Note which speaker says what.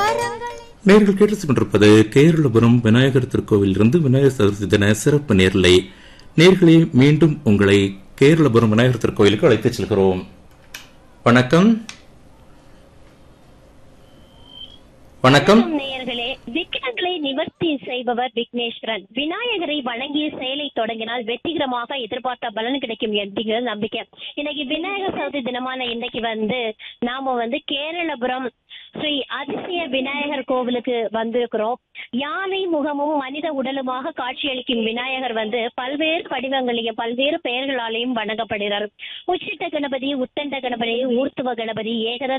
Speaker 1: நேர்கள் கேட்டு கொண்டிருப்பது கேரளபுரம் விநாயகர் திருக்கோவிலிருந்து விநாயகர் சதுர்த்தி தின சிறப்பு நேர்லை நேர்களே மீண்டும் உங்களை கேரளபுரம் விநாயகர் திருக்கோவிலுக்கு அழைத்துச் செல்கிறோம் வணக்கம் வணக்கம்
Speaker 2: நேயர்களே விக்னங்களை நிவர்த்தி செய்பவர் விக்னேஸ்வரன் விநாயகரை வணங்கிய செயலை தொடங்கினால் வெற்றிகரமாக எதிர்பார்த்த பலன் கிடைக்கும் என்கிற நம்பிக்கை இன்னைக்கு விநாயகர் சதுர்த்தி தினமான இன்னைக்கு வந்து நாம வந்து கேரளபுரம் ஸ்ரீ அதிசய விநாயகர் கோவிலுக்கு வந்திருக்கிறோம் யானை முகமும் மனித உடலுமாக காட்சியளிக்கும் விநாயகர் வந்து பல்வேறு வடிவங்களையும் பல்வேறு பெயர்களாலையும் வணங்கப்படுகிறார் உச்சிட்ட கணபதி உத்தண்ட கணபதி ஊர்த்துவ கணபதி ஏகத